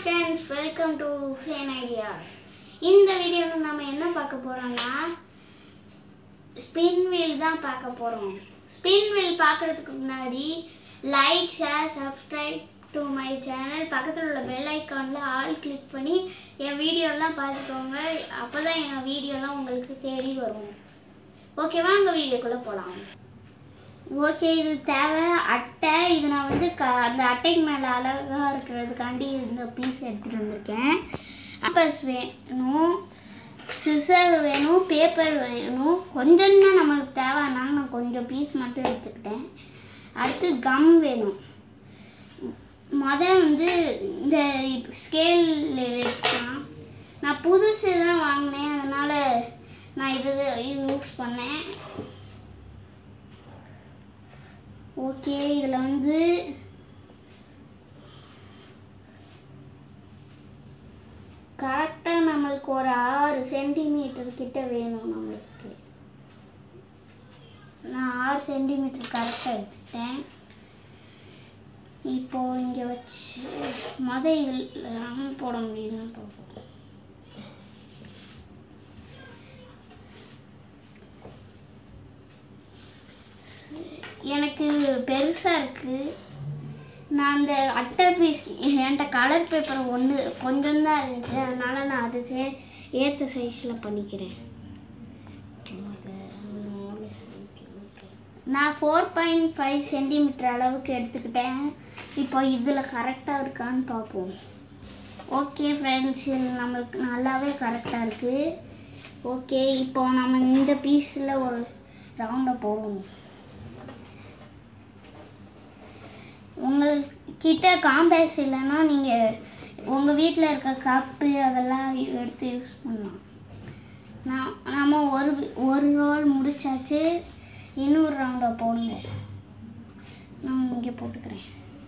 Friends welcome to fan ideas இந்த வீடியோவில் நம்ம என்ன பார்க்க போகிறோம்னா ஸ்பின் வீல் தான் பார்க்க போகிறோம் ஸ்பின் வீல் பார்க்குறதுக்கு முன்னாடி like share subscribe to my channel பக்கத்தில் உள்ள பெல் ஐக்கானில் ஆல் கிளிக் பண்ணி என் வீடியோலாம் பார்த்துக்கோங்க அப்போ தான் என் வீடியோலாம் உங்களுக்கு தேடி வரும் ஓகேவா அங்கே வீடியோக்குள்ளே போகலாம் ஓகே இது தேவை அட்டை இது நான் வந்து க அந்த அட்டைக்கு மேலே அழகாக இருக்கிறதுக்காண்டி இந்த பீஸ் எடுத்துகிட்டு வந்திருக்கேன் அப்பஸ் வேணும் சிசர் வேணும் பேப்பர் வேணும் கொஞ்சம் தான் நம்மளுக்கு தேவை அதனால நான் கொஞ்சம் பீஸ் மட்டும் எடுத்துக்கிட்டேன் அடுத்து கம் வேணும் மொதல் வந்து இந்த ஸ்கேல் எடுக்கலாம் நான் புதுசு தான் வாங்கினேன் அதனால் நான் இது யூஸ் பண்ணேன் ஓகே இதில் வந்து கரெக்டாக நம்மளுக்கு ஒரு ஆறு சென்டிமீட்டர் கிட்ட வேணும் நம்மளுக்கு நான் ஆறு சென்டிமீட்டர் கரெக்டாக எடுத்துக்கிட்டேன் இப்போ இங்கே வச்சு மொத இதில் போட முடியுதுன்னு பார்ப்போம் எனக்கு பெருசாக இருக்குது நான் அந்த அட்டை பீஸ் என்கிட்ட கலர் பேப்பர் ஒன்று கொஞ்சம் தான் இருந்துச்சு அதனால் நான் அது சே ஏற்ற சைஸில் பண்ணிக்கிறேன் நான் ஃபோர் பாயிண்ட் ஃபைவ் சென்டிமீட்டர் அளவுக்கு எடுத்துக்கிட்டேன் இப்போ இதில் கரெக்டாக இருக்கான்னு பார்ப்போம் ஓகே ஃப்ரெண்ட்ஸ் இது நம்மளுக்கு நல்லாவே கரெக்டாக இருக்குது ஓகே இப்போ நம்ம இந்த பீஸில் ஒரு ரவுண்டை போடுவோம் உங்கள்கிட்ட காம்பேஸ் இல்லைன்னா நீங்கள் உங்கள் வீட்டில் இருக்க கப்பு அதெல்லாம் எடுத்து யூஸ் பண்ணலாம் நான் நம்ம ஒரு ஒரு ரோல் முடிச்சாச்சு இன்னொரு ரவுண்டை போடுங்க நான் இங்கே போட்டுக்கிறேன்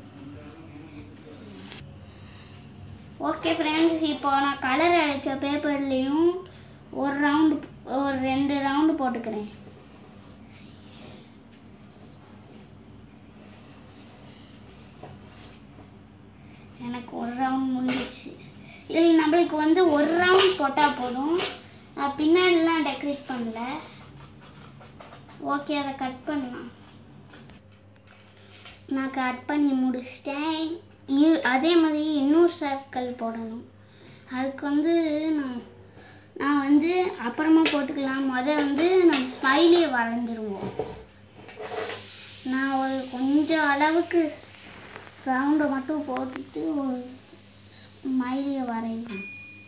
ஓகே ஃப்ரெண்ட்ஸ் இப்போ நான் கலர் அடித்த பேப்பர்லேயும் ஒரு ரவுண்டு ஒரு ரெண்டு ரவுண்டு போட்டுக்கிறேன் எனக்கு ஒரு ரவுண்ட் முடிஞ்சிச்சு இல்லை நம்மளுக்கு வந்து ஒரு ரவுண்ட் போட்டால் போதும் நான் பின்னாடிலாம் டெக்கரேட் பண்ணல ஓகே அதை கட் பண்ணலாம் நான் கட் பண்ணி முடிச்சிட்டேன் இ- அதே மாதிரி இன்னொரு சர்க்கிள் போடணும் அதுக்கு வந்து நான் நான் வந்து அப்புறமா போட்டுக்கலாம் முத வந்து நம்ம ஸ்மைலியை வரைஞ்சிருவோம் நான் ஒரு கொஞ்சம் அளவுக்கு ரவுண்டை மட்டும் போட்டுட்டு ஒரு ஸ்மைலியை வரையணும்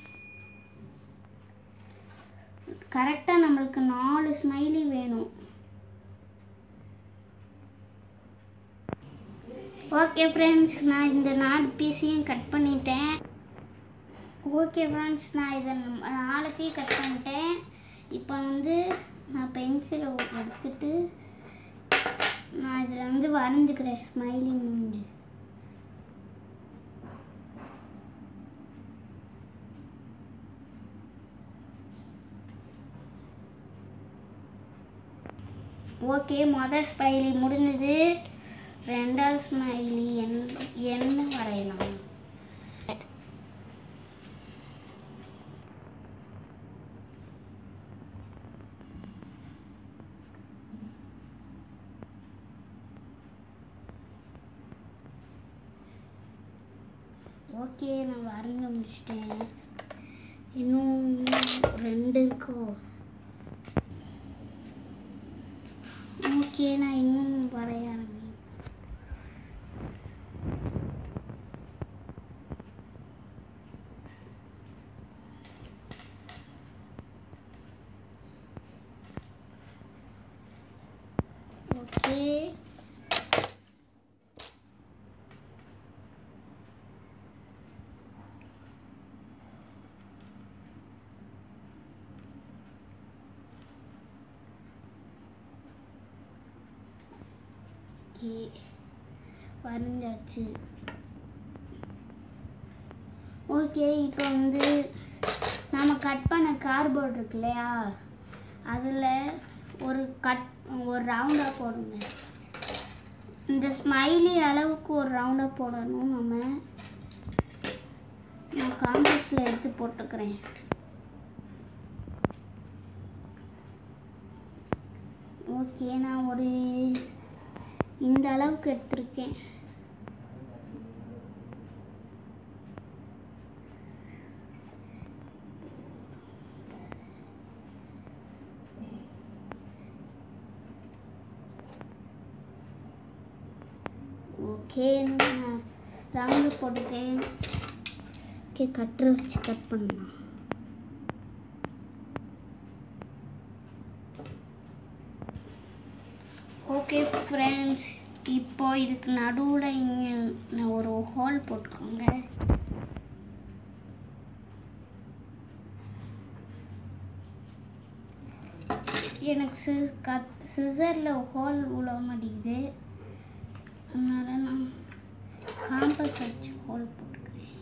கரெக்டாக நம்மளுக்கு நாலு ஸ்மைலி வேணும் ஓகே ஃப்ரெண்ட்ஸ் நான் இந்த நாலு பீஸையும் கட் பண்ணிட்டேன் ஓகே ஃப்ரெண்ட்ஸ் நான் இதை நாலத்தையும் கட் பண்ணிட்டேன் இப்போ வந்து நான் பென்சிலை எடுத்துட்டு நான் இதில் வந்து வரைஞ்சிக்கிறேன் ஸ்மைலி மூஞ்சி ஓகே மொதல் ஸ்மைலி முடிஞ்சது ரெண்டாவது ஸ்மைலி என் என்ன வரையலாம் ஓகே நான் வரைஞ்ச முடிச்சிட்டேன் இன்னும் ரெண்டு இருக்கோ ஓகே நான் இன்னும் வரைய ஆரம்பி ஓகே ஓகே வரைஞ்சாச்சு ஓகே இப்போ வந்து நம்ம கட் பண்ண கார்போர்ட் இருக்கு இல்லையா அதில் ஒரு கட் ஒரு ரவுண்டாக போடுங்க இந்த ஸ்மைலி அளவுக்கு ஒரு ரவுண்டாக போடணும் நம்ம நான் காம்பஸில் எடுத்து போட்டுக்கிறேன் ஓகே நான் ஒரு இந்த அளவுக்கு எடுத்திருக்கேன் ஓகே நான் ரவுண்டு போட்டுட்டேன் ஓகே கட்டரை வச்சு கட் பண்ணலாம் ஓகே ஃப்ரெண்ட்ஸ் இப்போ இதுக்கு நடுவில் இங்கே நான் ஒரு ஹோல் போட்டுக்கோங்க எனக்கு சி கத் சிசரில் ஹோல் விழ மாட்டேங்குது அதனால நான் காம்பஸ் வச்சு ஹோல் போட்டுக்கிறேன்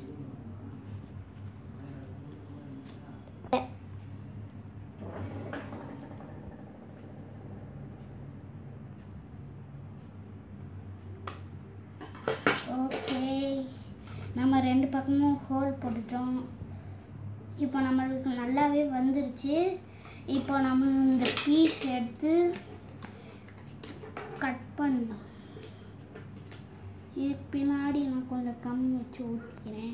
ஓகே நம்ம ரெண்டு பக்கமும் ஹோல் போட்டுட்டோம் இப்போ நம்மளுக்கு நல்லாவே வந்துருச்சு இப்போ நம்ம இந்த பீஸ் எடுத்து கட் பண்ணலாம் இதுக்கு பின்னாடி நான் கொஞ்சம் கம் வச்சு ஊற்றிக்கிறேன்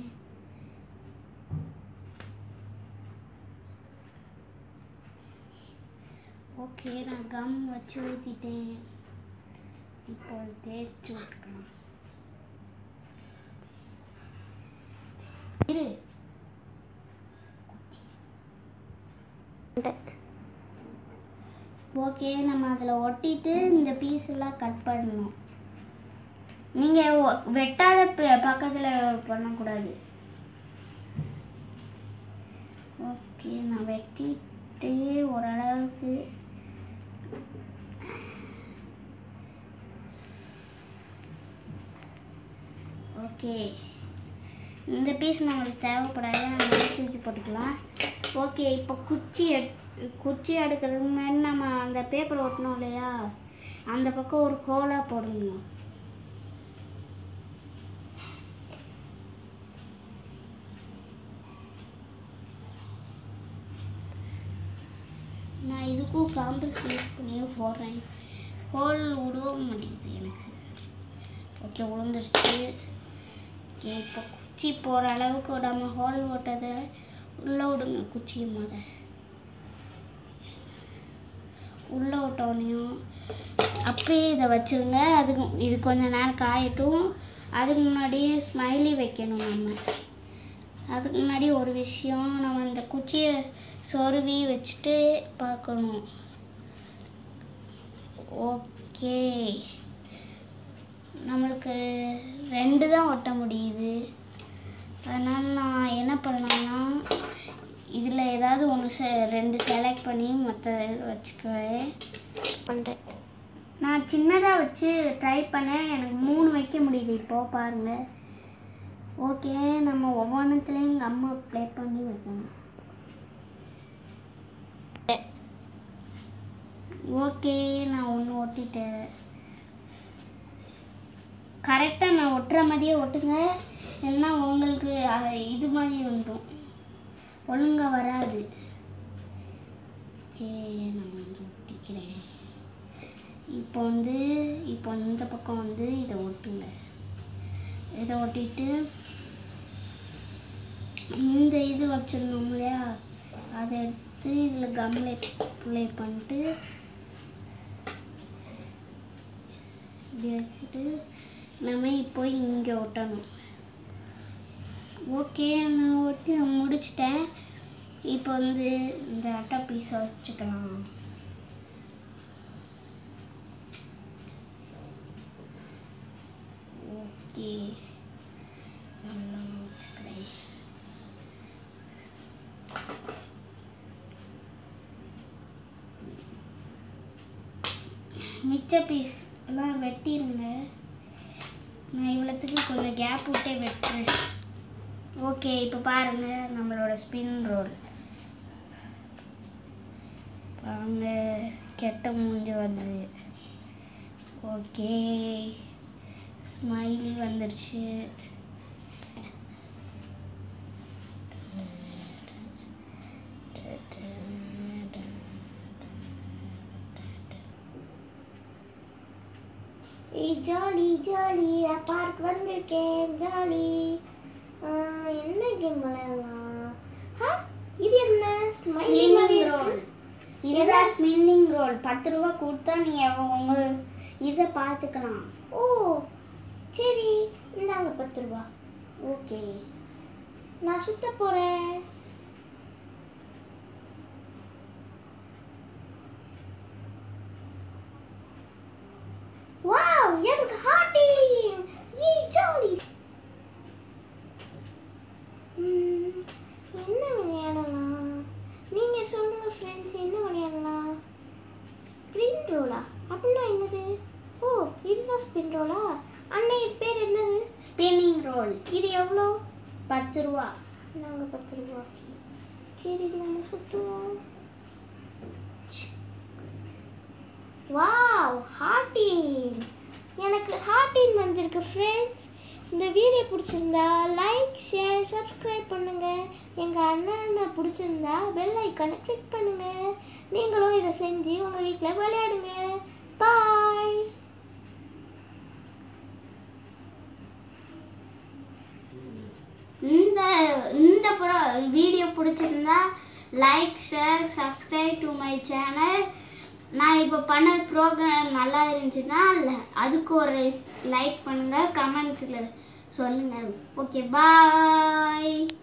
ஓகே நான் கம் வச்சு ஊற்றிட்டேன் இப்போ அது தேய்ச்சி விட்டுக்கலாம் இரு ஓகே நம்ம அதில் ஒட்டிட்டு இந்த பீஸ் எல்லாம் கட் பண்ணணும் நீங்கள் வெட்டாத ப- பக்கத்தில் பண்ணக்கூடாது ஓகே நான் வெட்டிட்டு ஓரளவுக்கு ஓகே இந்த பீஸ் நம்மளுக்கு தேவைப்படாது நம்ம தூக்கி போட்டுக்கலாம் ஓகே இப்போ குச்சி எட் குச்சி எடுக்கிறதுக்கு முன்னாடி நம்ம அந்த பேப்பர் ஒட்டணும் இல்லையா அந்த பக்கம் ஒரு ஹோலாக போடணும் நான் இதுக்கும் காம்பஸ் யூஸ் பண்ணி போடுறேன் ஹோல் விடவே மாட்டேங்குது எனக்கு ஓகே விழுந்துருச்சு ஓகே இப்போ குச்சி போகிற அளவுக்கு நம்ம ஹோல் ஓட்டதை உள்ளே விடுங்க குச்சியை முத உள்ளே விட்டோனையும் அப்படியே இதை வச்சுருங்க அதுக்கு இது கொஞ்ச நேரம் காயட்டும் அதுக்கு முன்னாடியே ஸ்மைலி வைக்கணும் நம்ம அதுக்கு முன்னாடி ஒரு விஷயம் நம்ம இந்த குச்சியை சொருவி வச்சுட்டு பார்க்கணும் ஓகே நம்மளுக்கு ரெண்டு தான் ஒட்ட முடியுது அதனால் நான் என்ன பண்ணேன்னா இதில் ஏதாவது ஒன்று செ ரெண்டு செலக்ட் பண்ணி மற்ற வச்சுக்குவேன் பண்ணுறேன் நான் சின்னதாக வச்சு ட்ரை பண்ணேன் எனக்கு மூணு வைக்க முடியுது இப்போது பாருங்கள் ஓகே நம்ம ஒவ்வொன்றுத்துலேயும் கம்மு ப்ளே பண்ணி வைக்கணும் ஓகே நான் ஒன்று ஒட்டிட்டேன் கரெக்டாக நான் ஒட்டுற மாதிரியே ஒட்டுங்க இல்லைன்னா உங்களுக்கு அது இது மாதிரி வந்துடும் ஒழுங்காக வராது ஓகே நான் வந்து ஒட்டிக்கிறேன் இப்போ வந்து இப்போ இந்த பக்கம் வந்து இதை ஒட்டுங்க இதை ஒட்டிட்டு இந்த இது வச்சிருந்தோம் இல்லையா அதை எடுத்து இதில் கம்மில் அப்ளை பண்ணிட்டு இப்படி வச்சுட்டு நம்ம இப்போ இங்கே ஒட்டணும் ஓகே நான் ஒட்டி முடிச்சிட்டேன் இப்போ வந்து இந்த அட்டை பீஸை வச்சுக்கலாம் ஓகே நல்லா வச்சுக்கிறேன் மிச்ச பீஸ் எல்லாம் வெட்டிருங்க நான் இவ்வளோத்துக்கு கொஞ்சம் கேப் விட்டே வெட்டுறேன் ஓகே இப்போ பாருங்க நம்மளோட ஸ்பின் ரோல் பாருங்க கெட்ட மூஞ்சி வருது ஓகே ஸ்மைலி வந்துருச்சு ஏய் ஜாலி ஜாலி பார்க் வந்திருக்கேன் ஜாலி என்ன கேம் விளையாடலாம் ஹா, இது என்ன ஸ்மைலி மாதிரி ஸ்பின்னிங் ரோல் இருக்கு. இதுதான் ஸ்பின்னிங் ரோல் பத்து ரூபா கொடுத்தா நீங்கள் உங்க இதை பார்த்துக்கலாம் ஓ சரி இந்தாங்க பத்து ரூபா ஓகே நான் சுத்த போறேன் வாவ் எனக்கு ஹார்டிங் ஈ ஜாலி ம், என்ன விளையாடலாம் நீங்க சொல்லுங்க ஃப்ரெண்ட்ஸ் என்ன விளையாடலாம் ஸ்பின் ரோலா அப்படின்னா என்னது ஓ இதுதான் ஸ்பின் ரோலா அண்ணே இது பேர் என்னது ஸ்பின்னிங் ரோல் இது எவ்வளோ பத்து ரூபா நாங்கள் பத்து ரூபாய்க்கு சரி இது நம்ம சுற்றுவோம் வாவ் ஹார்டின் எனக்கு ஹார்டின் வந்திருக்கு ஃப்ரெண்ட்ஸ் இந்த வீடியோ பிடிச்சிருந்தா லைக் ஷேர் சப்ஸ்கிரைப் பண்ணுங்க எங்க அண்ணனை பிடிச்சிருந்தா பெல் ஐக்கானை கிளிக் பண்ணுங்க நீங்களும் இதை செஞ்சு உங்க வீட்டில் விளையாடுங்க பாய் இந்த இந்த வீடியோ பிடிச்சிருந்தா like share subscribe to my channel நான் இப்போ பண்ண ப்ரோக்ராம் நல்லா இருந்துச்சுன்னா ல- அதுக்கு ஒரு லைக் பண்ணுங்கள் கமெண்ட்ஸில் சொல்லுங்கள் ஓகே பாய்